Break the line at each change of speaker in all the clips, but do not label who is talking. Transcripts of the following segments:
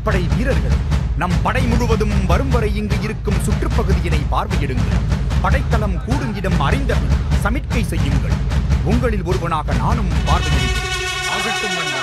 கடற்படை வீரர்கள் நம் படை முழுவதும் வரும் வரை இங்கு இருக்கும் சுற்றுப்பகுதியினை பார்வையிடுங்கள் படைத்தளம் கூடும் இடம் அறிந்தபின் சமிட்கை செய்யுங்கள் உங்களில் ஒருவனாக நானும் பார்வையிடுகிறேன் ஆகட்டும் மன்னா.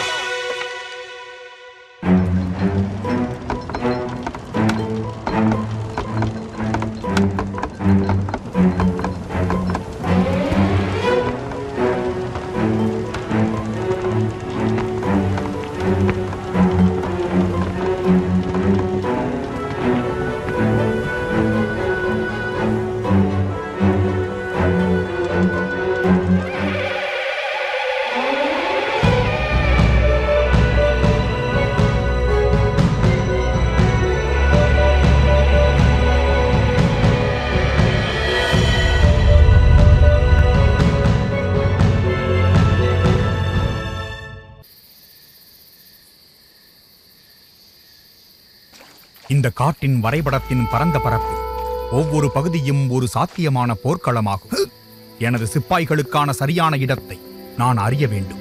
இந்த காட்டின் வரைபடத்தின் பரந்த பரப்பில் ஒவ்வொரு பகுதியும் ஒரு சாத்தியமான போர்க்களமாகும் எனது சிப்பாய்களுக்கான சரியான இடத்தை நான் அறிய வேண்டும்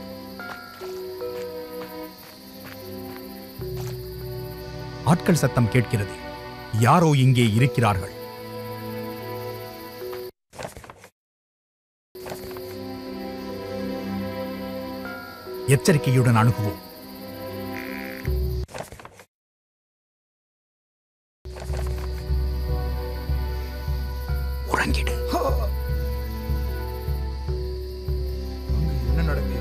ஆட்கள் சத்தம் கேட்கிறது யாரோ இங்கே இருக்கிறார்கள் எச்சரிக்கையுடன் அணுகுவோம் உறங்கிடு
என்ன நடக்குது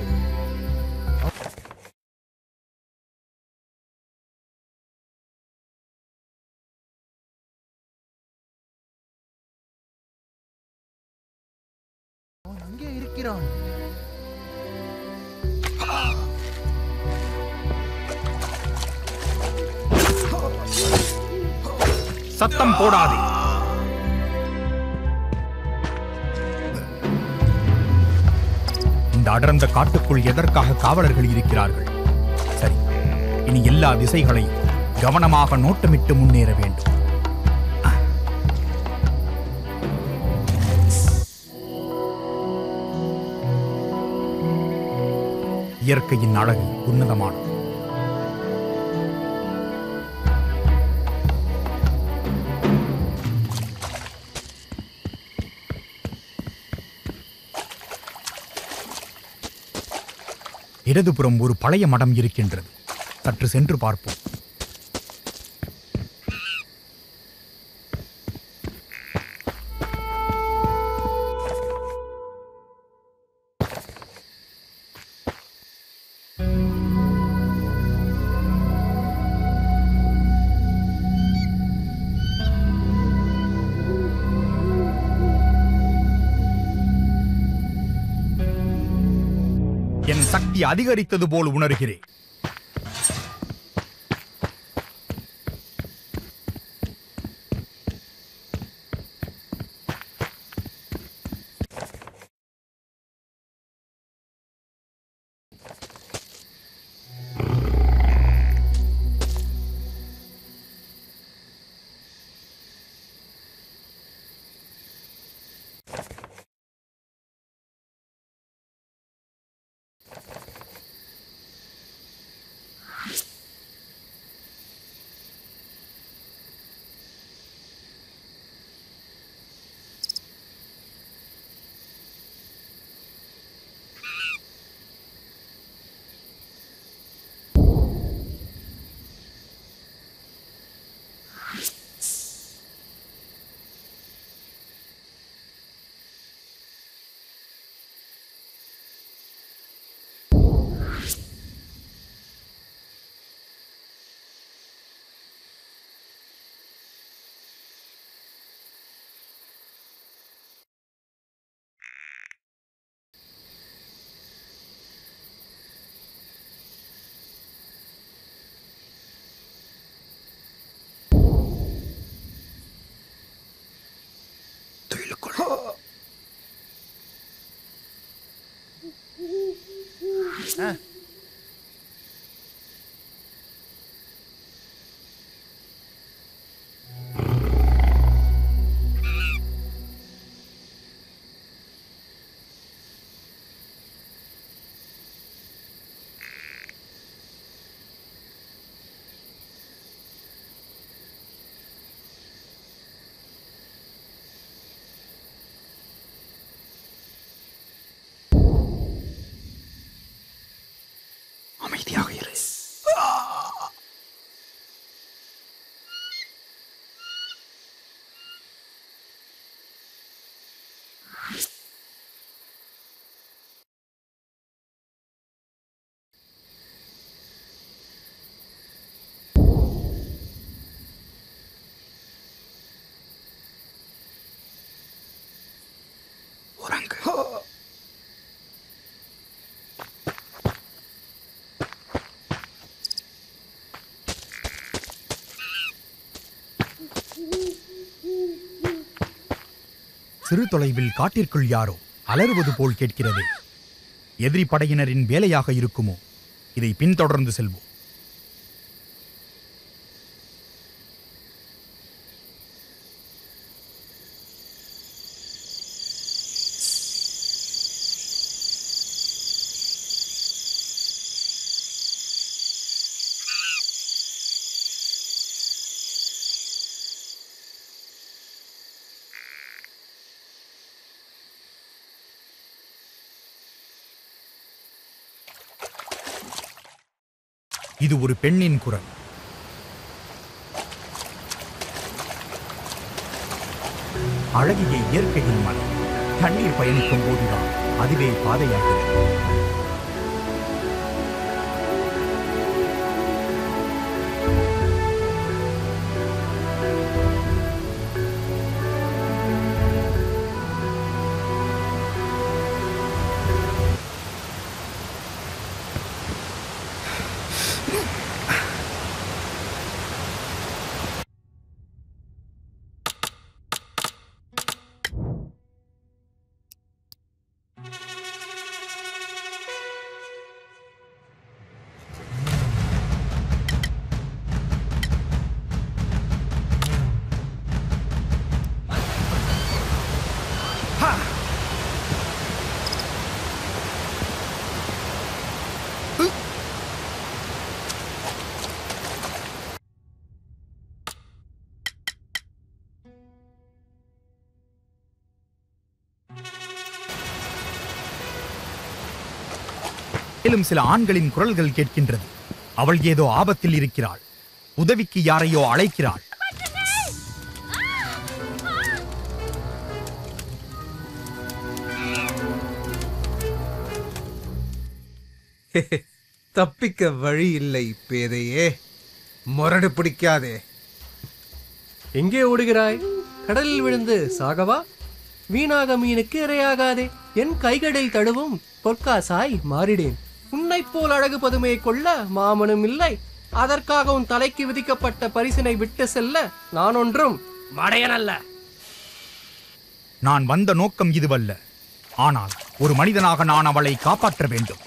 அவன் அங்கே இருக்கிறான்
சத்தம் போடாதே இந்த அடர்ந்த காட்டுக்குள் எதற்காக காவலர்கள் இருக்கிறார்கள் சரி இனி எல்லா திசைகளையும் கவனமாக நோட்டமிட்டு முன்னேற வேண்டும் இயற்கையின் அழகு உன்னதமானது இடதுபுறம் ஒரு பழைய மடம் இருக்கின்றது சற்று சென்று பார்ப்போம் என் சக்தி அதிகரித்தது போல் உணர்கிறேன் சிறு தொலைவில் காட்டிற்குள் யாரோ அலறுவது போல் கேட்கிறது எதிரி படையினரின் வேலையாக இருக்குமோ இதை பின்தொடர்ந்து செல்வோம் இது ஒரு பெண்ணின் குரல் அழகிய இயற்கையின் மலை தண்ணீர் பயணிக்கும் போதுதான் அதுவே பாதையாகிறது மேலும் சில ஆண்களின் குரல்கள் கேட்கின்றது அவள் ஏதோ ஆபத்தில் இருக்கிறாள் உதவிக்கு யாரையோ அழைக்கிறாள்
தப்பிக்க வழி இல்லை பேதையே முரடு பிடிக்காதே
எங்கே ஓடுகிறாய் கடலில் விழுந்து சாகவா வீணாக மீனுக்கு இரையாகாதே என் கைகளில் தழுவும் பொற்காசாய் மாறிடேன் உன்னைப் போல் அழகு பதுமையை கொள்ள மாமனும் இல்லை அதற்காக உன் தலைக்கு விதிக்கப்பட்ட பரிசினை விட்டு செல்ல நான் ஒன்றும் மடையனல்ல
நான் வந்த நோக்கம் இதுவல்ல ஆனால் ஒரு மனிதனாக நான் அவளை காப்பாற்ற வேண்டும்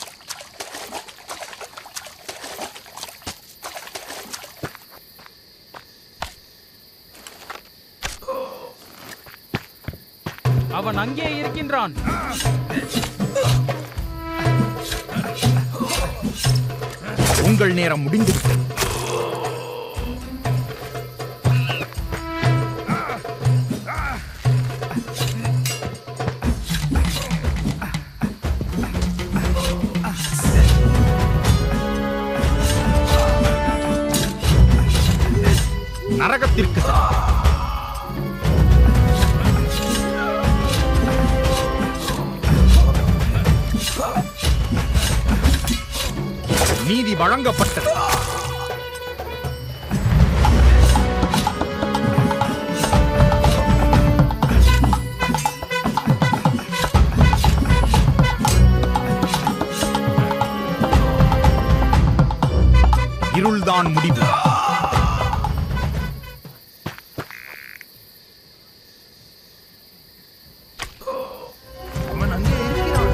அவன் அங்கே இருக்கின்றான்
உங்கள் நேரம் முடிந்துவிட்டது நரகத்திற்கு செல். நீதி வழங்கப்பட்டது இருள்தான் முடிவு
அவன் அங்கே இருக்கிறான்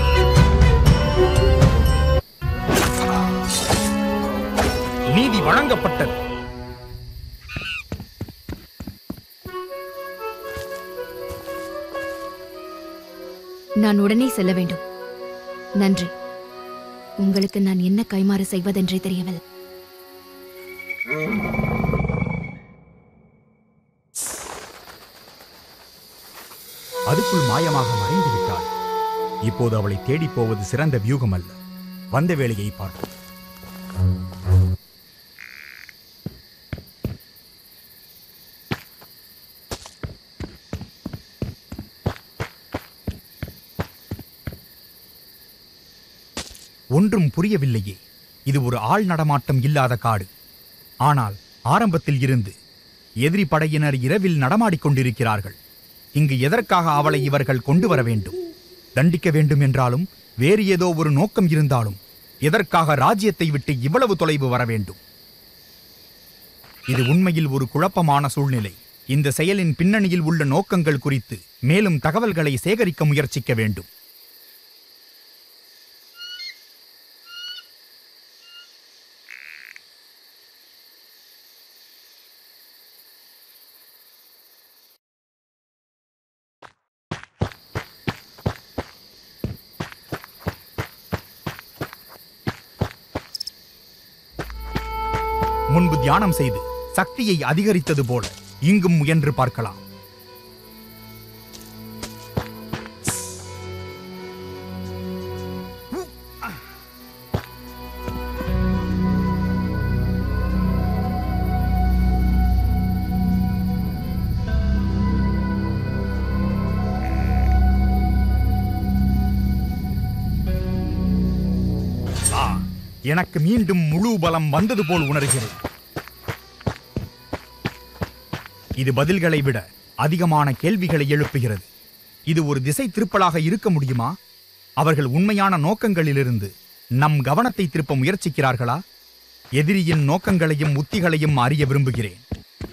நீதி வழங்கப்பட்டது
நான் உடனே செல்ல வேண்டும் நன்றி உங்களுக்கு நான் என்ன கைமாறு செய்வதென்றே தெரியவில்லை
அதுக்குள் மாயமாக மறைந்து விட்டாள் இப்போது அவளை தேடிப் போவது சிறந்த வியூகம் அல்ல வந்த வேலையை பார்ப்போம் ஒன்றும் புரியவில்லையே இது ஒரு ஆள் நடமாட்டம் இல்லாத காடு ஆனால் ஆரம்பத்தில் இருந்து எதிரி படையினர் இரவில் நடமாடிக் கொண்டிருக்கிறார்கள் இங்கு எதற்காக அவளை இவர்கள் கொண்டு வர வேண்டும் தண்டிக்க வேண்டும் என்றாலும் வேறு ஏதோ ஒரு நோக்கம் இருந்தாலும் எதற்காக ராஜ்யத்தை விட்டு இவ்வளவு தொலைவு வர வேண்டும் இது உண்மையில் ஒரு குழப்பமான சூழ்நிலை இந்த செயலின் பின்னணியில் உள்ள நோக்கங்கள் குறித்து மேலும் தகவல்களை சேகரிக்க முயற்சிக்க வேண்டும் முன்பு தியானம் செய்து சக்தியை அதிகரித்தது போல இங்கும் முயன்று பார்க்கலாம் ஆ, எனக்கு மீண்டும் முழு பலம் வந்தது போல் உணர்கிறேன் இது பதில்களை விட அதிகமான கேள்விகளை எழுப்புகிறது இது ஒரு திசை திருப்பலாக இருக்க முடியுமா அவர்கள் உண்மையான நோக்கங்களிலிருந்து நம் கவனத்தை திருப்ப முயற்சிக்கிறார்களா எதிரியின் நோக்கங்களையும் உத்திகளையும் அறிய விரும்புகிறேன்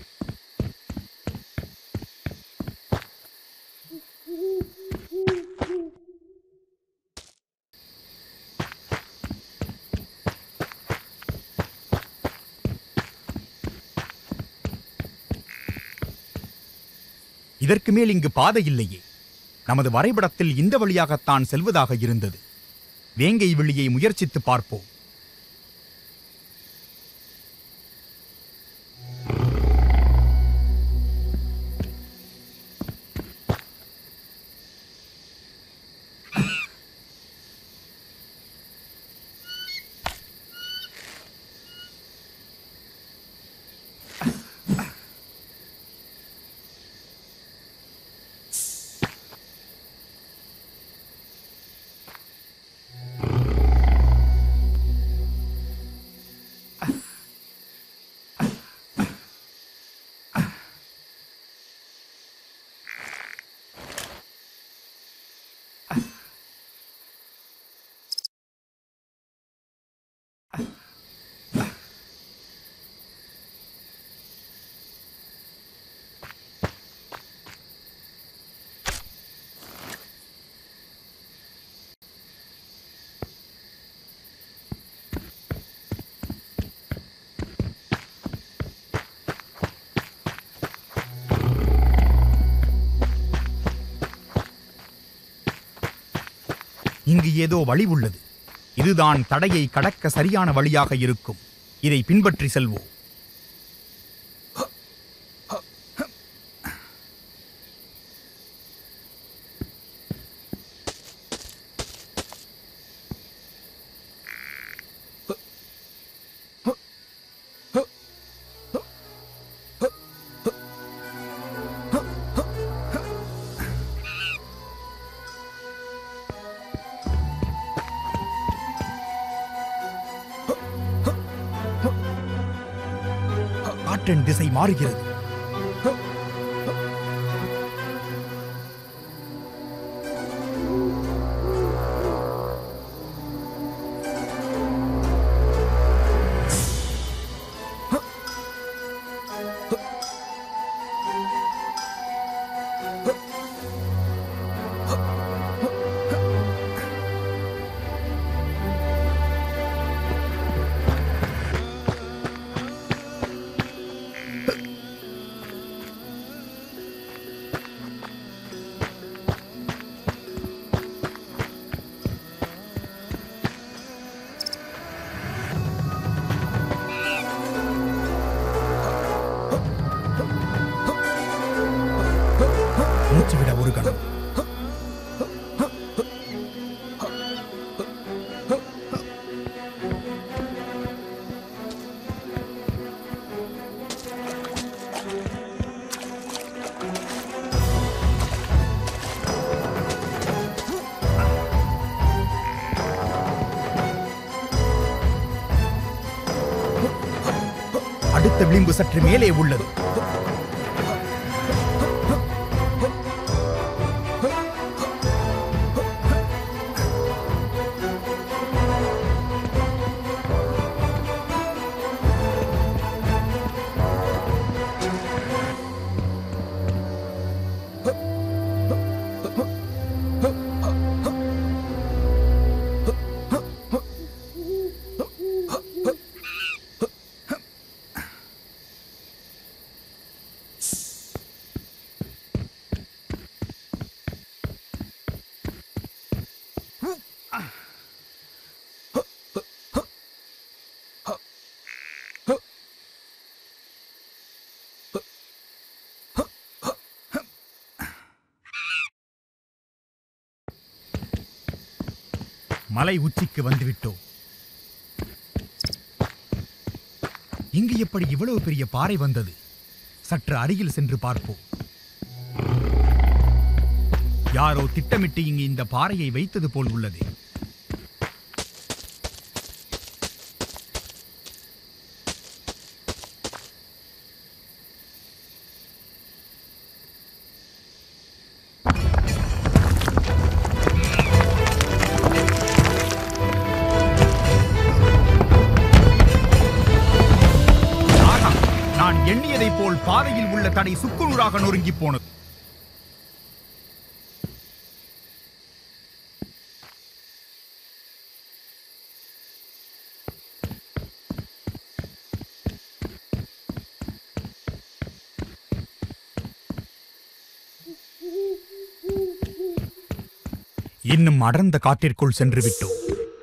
இதற்கு மேல் இங்கு பாதை இல்லையே நமது வரைபடத்தில் இந்த வழியாகத்தான் செல்வதாக இருந்தது வேங்கை வெளியை முயற்சித்து பார்ப்போம் இங்கு ஏதோ வழி உள்ளது இதுதான் தடையை கடக்க சரியான வழியாக இருக்கும் இதை பின்பற்றி செல்வோம் காற்றின் திசை மாறுகிறது மூச்சு விட ஒரு கணம் அடுத்த விளிம்பு சற்று மேலே உள்ளது மலை உச்சிக்கு வந்துவிட்டோம் இங்கு எப்படி இவ்வளவு பெரிய பாறை வந்தது சற்று அருகில் சென்று பார்ப்போம் யாரோ திட்டமிட்டு இங்கு இந்த பாறையை வைத்தது போல் உள்ளது ஆகா, நான் எண்ணியதைப் போல் பாறையில் உள்ள தடை சுக்குநூறாக நொறுங்கிப் போனது இன்னும் அடர்ந்த காட்டிற்குள் சென்று விட்டோம்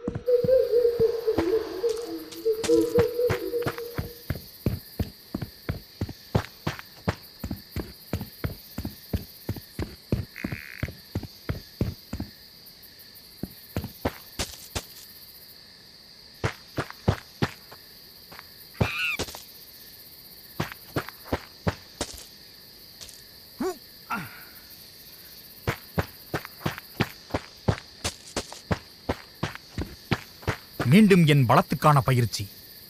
மீண்டும் என் பலத்துக்கான பயிற்சி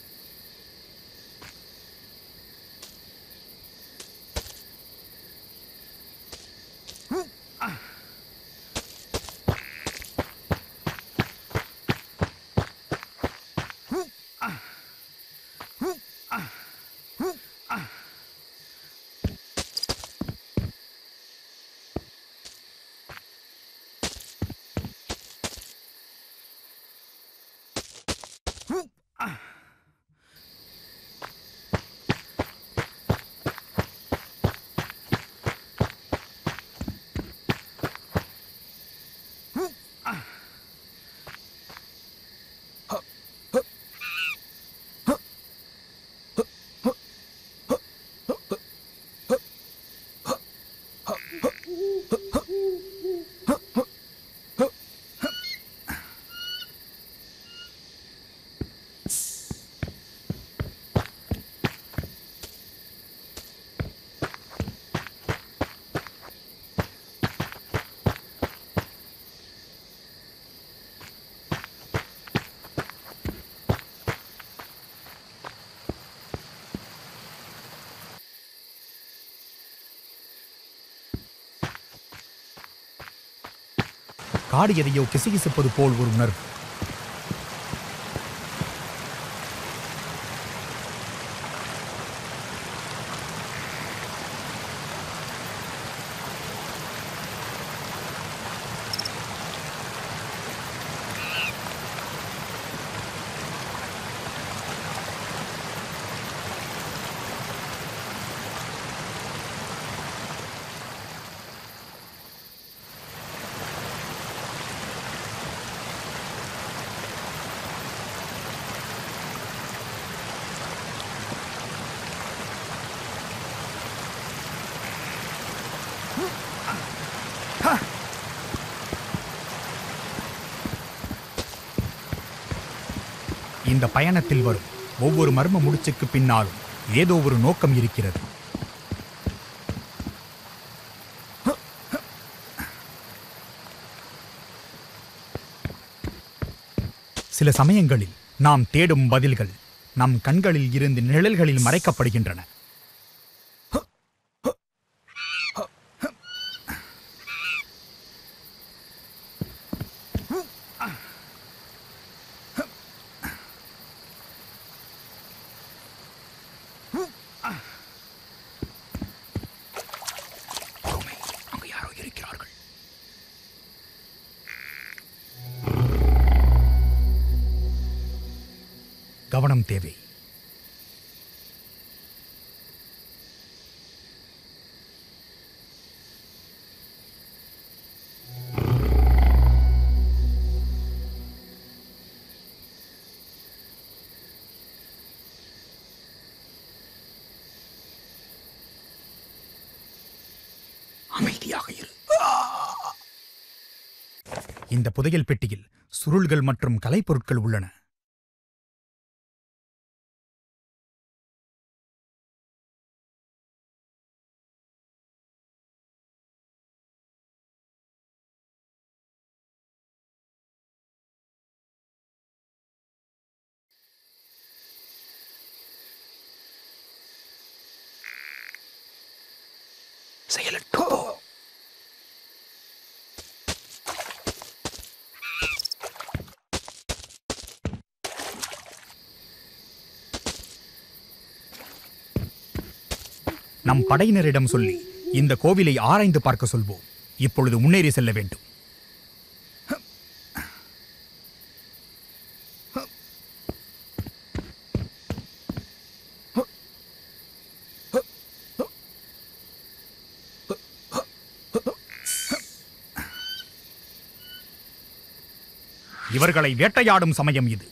காடு எதையோ கிசுகிசுப்பது போல் ஒரு உணர்வு இந்த பயணத்தில் வரும் ஒவ்வொரு மர்ம முடிச்சுக்கு பின்னாலும் ஏதோ ஒரு நோக்கம் இருக்கிறது சில சமயங்களில் நாம் தேடும் பதில்கள் நம் கண்களில் இருந்து நிழல்களில் மறைக்கப்படுகின்றன பொறுமை, அங்கு யாரோ இருக்கிறார்கள் கவனம் தேவை அமைதியாக இரு இந்த புதையல் பெட்டியில் சுருள்கள் மற்றும் கலைப்பொருட்கள் உள்ளன நம் படையினரிடம் சொல்லி இந்த கோவிலை ஆராய்ந்து பார்க்க சொல்வோம் இப்பொழுது முன்னேறி செல்ல வேண்டும் இவர்களை வேட்டையாடும் சமயம் இது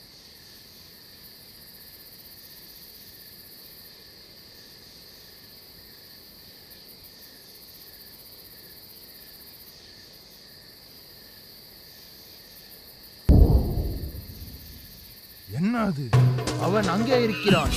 என்ன அது அவன் அங்கே இருக்கிறான்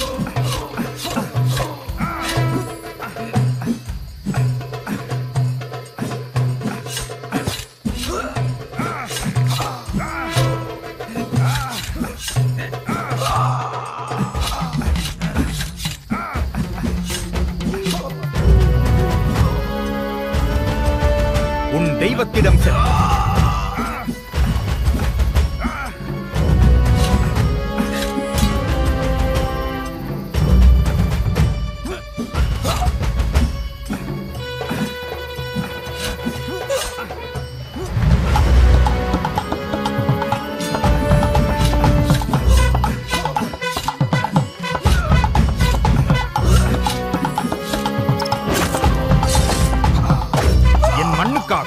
உன் தெய்வத்திடம் செல் என் மண்ணுக்காக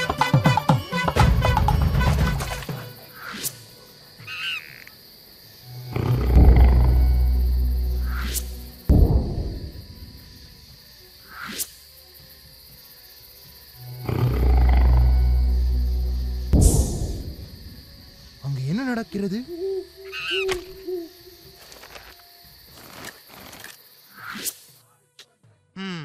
அங்கு என்ன நடக்கிறது ம்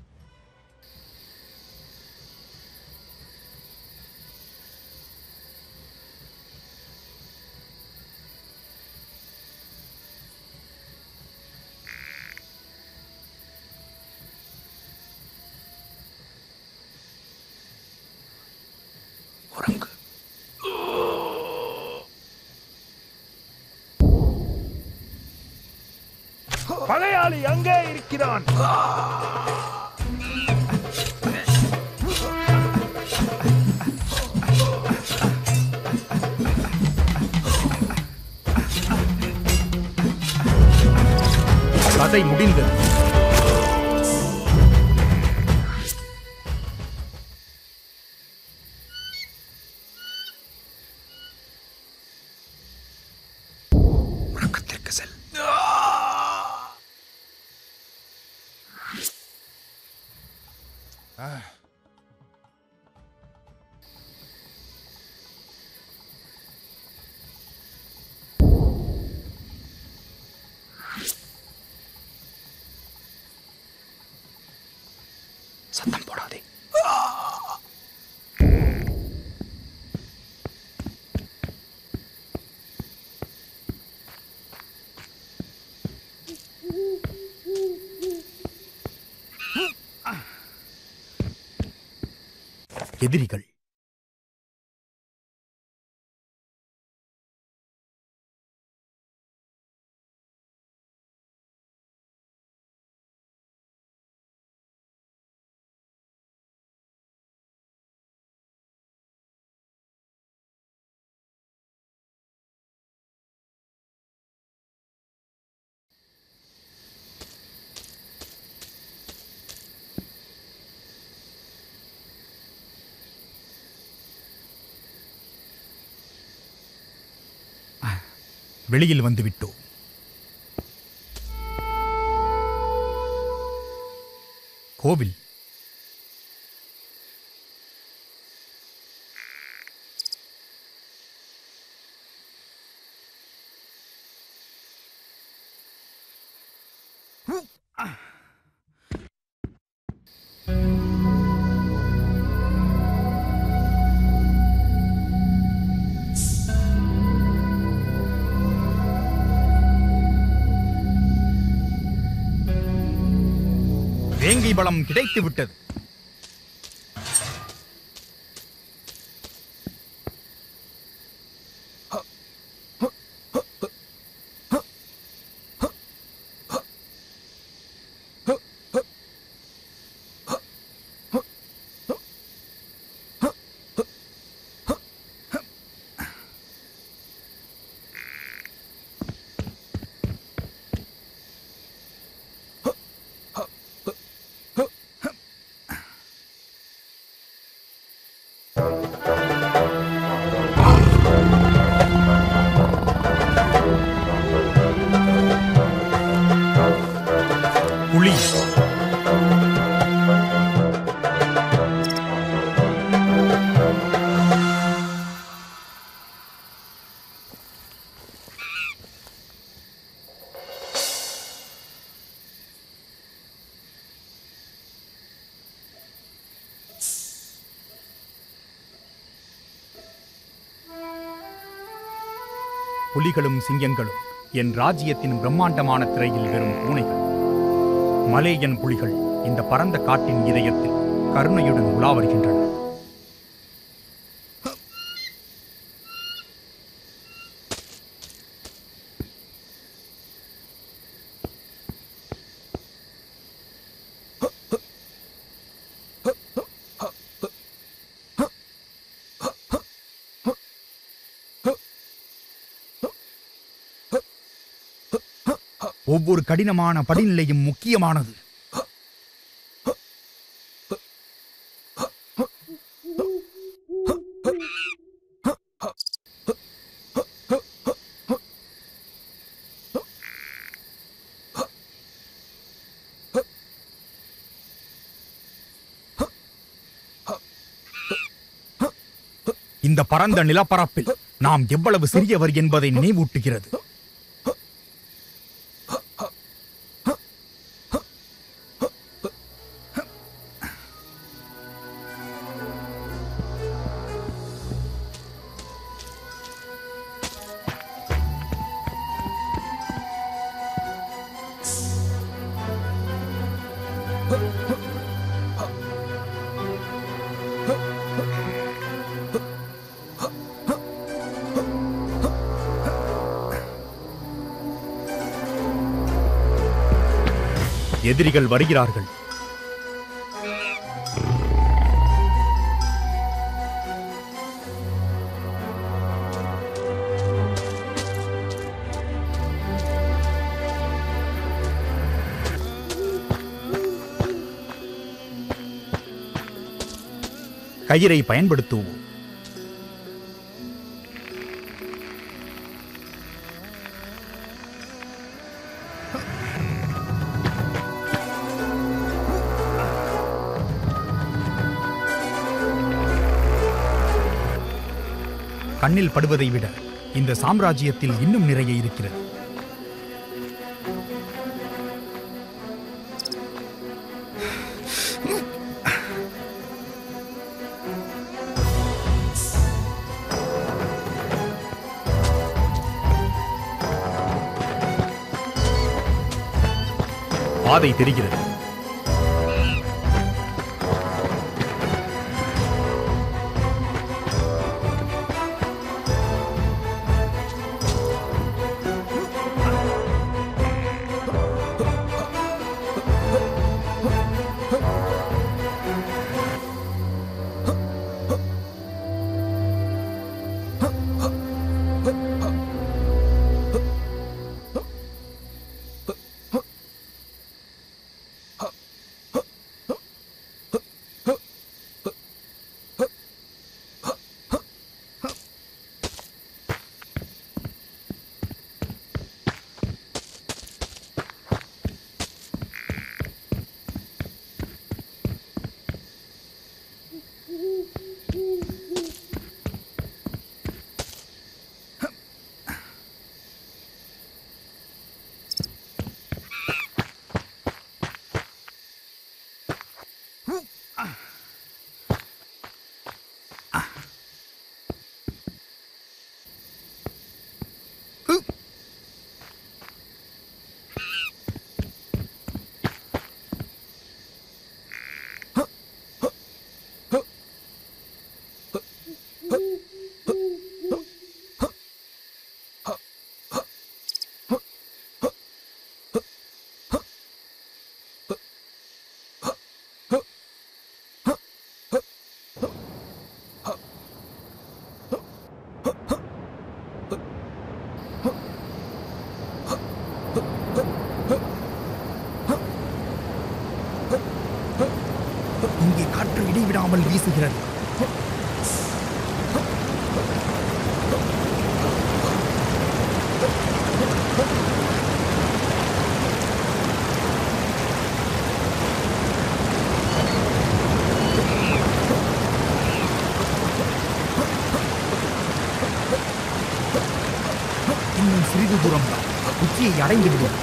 பகையாளி அங்கே இருக்கிறான்
கதை முடிந்தது உறக்கத்திற்கு செல் சத்தம் போடாதே எதிரிகள் வெளியில் வந்து விட்டோம் கோவில் வேங்கை பலம் கிடைத்து விட்டது புலி புலிகளும் சிங்கங்களும் என் ராஜ்யத்தின் பிரம்மாண்டமான திரையில் வெறும் பூனைகள் மலேயன் புலிகள் இந்த பரந்த காட்டின் இதயத்தில் கருணையுடன் உலா வருகின்றன ஒவ்வொரு கடினமான படிநிலையும் முக்கியமானது இந்த பரந்த நிலப்பரப்பில் நாம் எவ்வளவு சிறியவர் என்பதை நினைவூட்டுகிறது எதிரிகள் வருகிறார்கள் கயிறை பயன்படுத்துவோம் கண்ணில் படுவதை விட இந்த சாம்ராஜ்யத்தில் இன்னும் நிறைய இருக்கிறது பாதை தெரிகிறது இங்கே காற்று இடைவிடாமல் வீசுகிறது இன்னும் சிறிது தூரம் தான் உச்சியை அடைந்து விடும்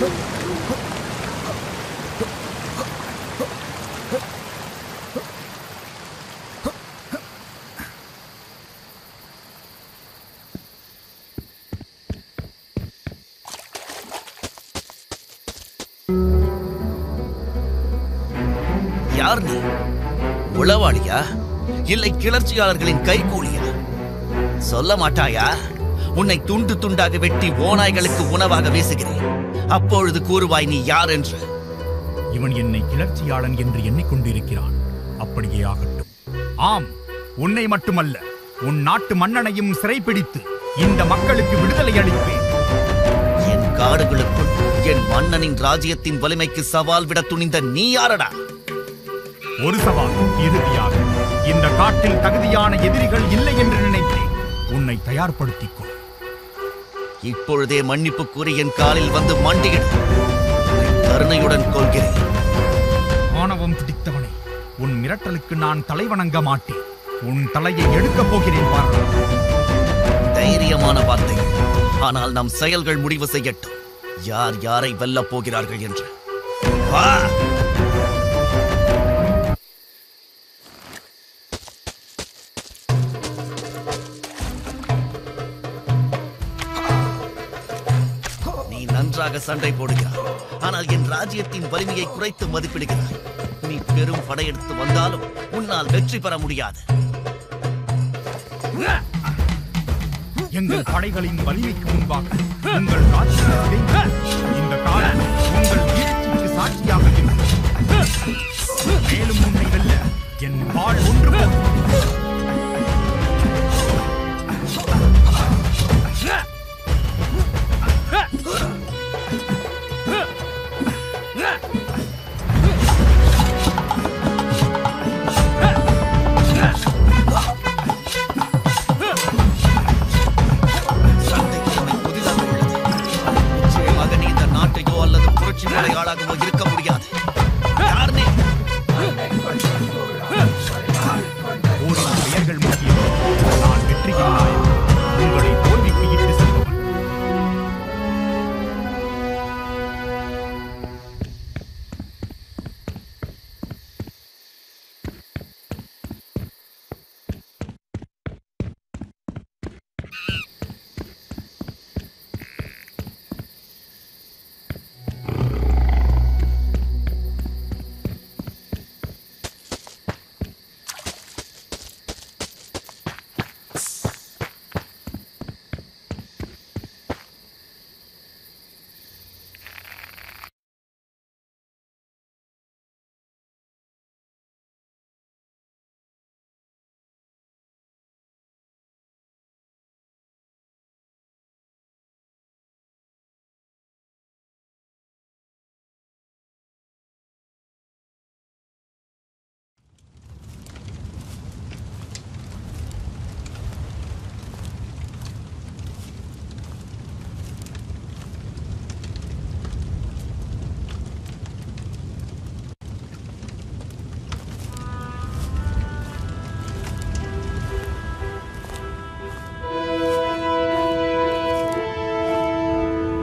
யார் நீ உளவாளியா இல்லை கிளர்ச்சியாளர்களின் கைகூலியா சொல்ல மாட்டாயா உன்னை துண்டு துண்டாக வெட்டி ஓநாய்களுக்கு உணவாக வீசுகிறேன் அப்பொழுது கூறுவாய் நீ யார் என்று
இவன் என்னை கிளர்ச்சியாளன் என்று எண்ணிக்கொண்டிருக்கிறான் அப்படியே ஆகட்டும் ஆம் உன்னை மட்டுமல்ல உன் நாட்டு மன்னனையும் சிறைப்பிடித்து இந்த மக்களுக்கு விடுதலை அளிப்பேன்
என் காடுகளுக்குள் என் மன்னனின் ராஜ்யத்தின் வலிமைக்கு சவால் விட துணிந்த நீ யாரடா
ஒரு சவால் இறுதியாக இந்த காட்டில் தகுதியான எதிரிகள் இல்லை என்று நினைத்தேன் உன்னை தயார்படுத்திக் கொள்
இப்பொழுதே மன்னிப்பு கூறி என் காலில் வந்து மண்டியிடு உன்னை கருணையுடன் கொள்கிறேன்
ஆணவம் பிடித்தவனே உன் மிரட்டலுக்கு நான் தலைவணங்க மாட்டேன் உன் தலையை எடுக்கப் போகிறேன் பாரு
தைரியமான வார்த்தைகள் ஆனால் நம் செயல்கள் முடிவு செய்யட்டும் யார் யாரை வெல்லப் போகிறார்கள் என்று வா நீ நன்றாக சண்டை போடுகிறாய் ஆனால் என் ராஜ்யத்தின் வலிமையை குறைத்து மதிப்பிடுகிறாய் நீ பெரும் படையெடுத்து வந்தாலும் உன்னால் வெற்றி பெற முடியாது
எங்கள் படைகளின் வலிமைக்கு முன்பாக உங்கள் ராஜ்யம் சிதைந்தது. இந்த காலம் உங்கள் வீழ்ச்சிக்கு சாட்சியாக இருக்கும் மேலும் உன்னை வெல்ல என் வாழ் ஒன்று போதும்.
சண்டை திறமை புதிதாக உள்ளது நிச்சயமாக நீ இந்த நாட்டையோ அல்லது புரட்சி படையாளாகவோ இருக்க முடியாது யார் நீ
போரின் பெயர்கள் முக்கியம் நான் வெற்றியின் நாயகன் உங்களை தோல்விக்கு இட்டு செல்பவன்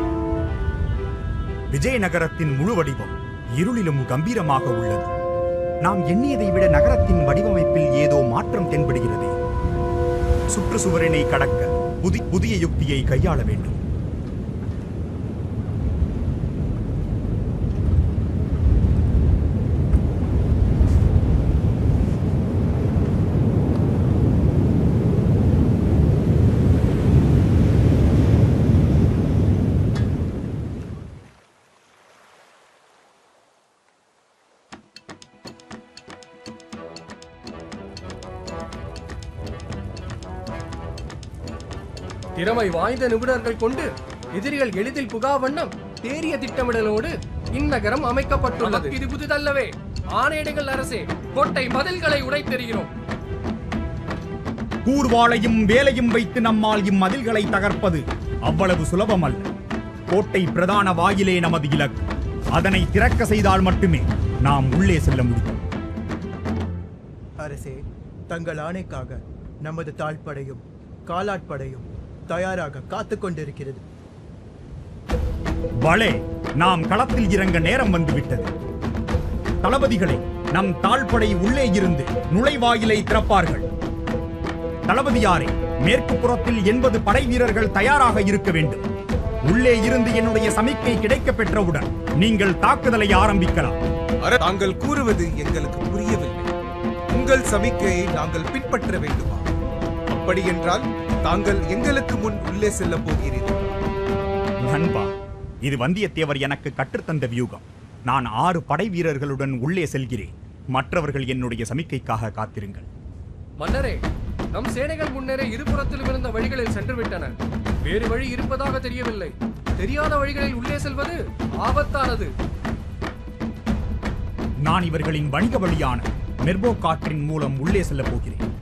விஜயநகரத்தின் முழு வடிவம் இருளிலும் கம்பீரமாக உள்ளது நாம் எண்ணியதை விட நகரத்தின் வடிவமைப்பில் ஏதோ மாற்றம் தென்படுகிறது சுற்றுச்சுவரினை கடக்க புதி புதிய யுக்தியை கையாள வேண்டும்
திறமை வாய்ந்த நிபுணர்கள் கொண்டு எதிரிகள் எளிதில் புகா வண்ணம் தேறிய திட்டமிடலோடு இந்நகரம் அமைக்கப்பட்டுள்ளது இது புதிதல்லவே ஆணையிடுங்கள் அரசே கோட்டை மதில்களை உடைத்தெறிகிறோம்
கூர்வாளையும் வேலையும் வைத்து நம்மால் இம்மதில்களை தகர்ப்பது அவ்வளவு சுலபமல்ல கோட்டை பிரதான வாயிலே நமது இலக்கு அதனை திறக்க செய்தால் மட்டுமே நாம் உள்ளே செல்ல முடியும்
அரசே தங்கள் ஆணைக்காக நமது தாழ்படையும் காலாட்படையும் தயாராக காத்துக் கொண்டிருக்கிறது
வளே நாம் களத்தில் இறங்க நேரம் வந்துவிட்டது தளபதிகளே நம் தாழ்படை உள்ளே இருந்து நுழைவாயிலை திறப்பார்கள் தளபதியாரே மேற்கு புறத்தில் எண்பது படை வீரர்கள் தயாராக இருக்க வேண்டும் உள்ளே இருந்து என்னுடைய சமிக்கை கிடைக்கப் பெற்றவுடன் நீங்கள் தாக்குதலை ஆரம்பிக்கலாம்
அர தாங்கள் கூறுவது எங்களுக்கு புரியவில்லை உங்கள் சமிக்கையை நாங்கள் பின்பற்ற வேண்டுமா அப்படி என்றால் தாங்கள் எங்களுக்கு முன் உள்ளே செல்ல போகிறீர்கள்
நண்பா இது வந்தியத்தேவர் எனக்கு கற்றுத்தந்த வியூகம் நான் ஆறு படை வீரர்களுடன் உள்ளே செல்கிறேன் மற்றவர்கள் என்னுடைய சமிக்கைக்காக காத்திருங்கள்
மன்னரே நம் சேனைகள் முன்னரே இருபுறத்திலும் இருந்த வழிகளில் சென்று விட்டன வேறு வழி இருப்பதாக தெரியவில்லை தெரியாத வழிகளில் உள்ளே செல்வது ஆபத்தானது
நான் இவர்களின் வணிக வழியான மெர்போ காற்றின் மூலம் உள்ளே செல்லப் போகிறேன்